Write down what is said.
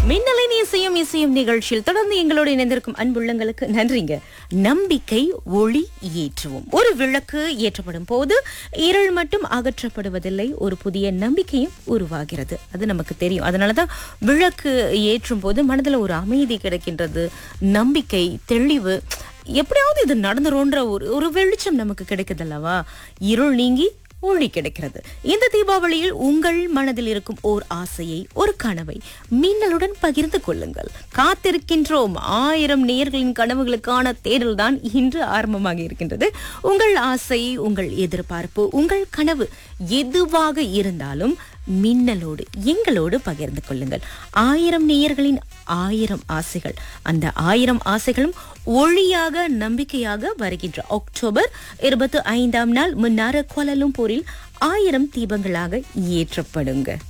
மின்னலின் இசையும் இசையும் நிகழ்ச்சியில் தொடர்ந்து எங்களோடு இணைந்திருக்கும் அன்புள்ளங்களுக்கு நன்றிங்க நம்பிக்கை ஒளி ஏற்றுவோம் ஒரு விளக்கு ஏற்றப்படும் போது இருள் மட்டும் அகற்றப்படுவதில்லை ஒரு புதிய நம்பிக்கையும் உருவாகிறது அது நமக்கு தெரியும் அதனாலதான் விளக்கு ஏற்றும் போது மனதுல ஒரு அமைதி கிடைக்கின்றது நம்பிக்கை தெளிவு எப்படியாவது இது நடந்துரும்ன்ற ஒரு ஒரு வெளிச்சம் நமக்கு கிடைக்குது அல்லவா இருள் நீங்கி ஒளி கிடைக்கிறது இந்த தீபாவளியில் உங்கள் மனதில் இருக்கும் ஓர் ஆசையை ஒரு கனவை மின்னலுடன் பகிர்ந்து கொள்ளுங்கள் காத்திருக்கின்றோம் ஆயிரம் நேயர்களின் கனவுகளுக்கான தேடல் தான் இன்று ஆரம்பமாக இருக்கின்றது உங்கள் ஆசை உங்கள் எதிர்பார்ப்பு உங்கள் கனவு எதுவாக இருந்தாலும் மின்னலோடு எங்களோடு பகிர்ந்து கொள்ளுங்கள் ஆயிரம் நேயர்களின் ஆயிரம் ஆசைகள் அந்த ஆயிரம் ஆசைகளும் ஒளியாக நம்பிக்கையாக வருகின்ற அக்டோபர் இருபத்தி ஐந்தாம் நாள் முன்னார கோலலும்பூரில் ஆயிரம் தீபங்களாக ஏற்றப்படுங்க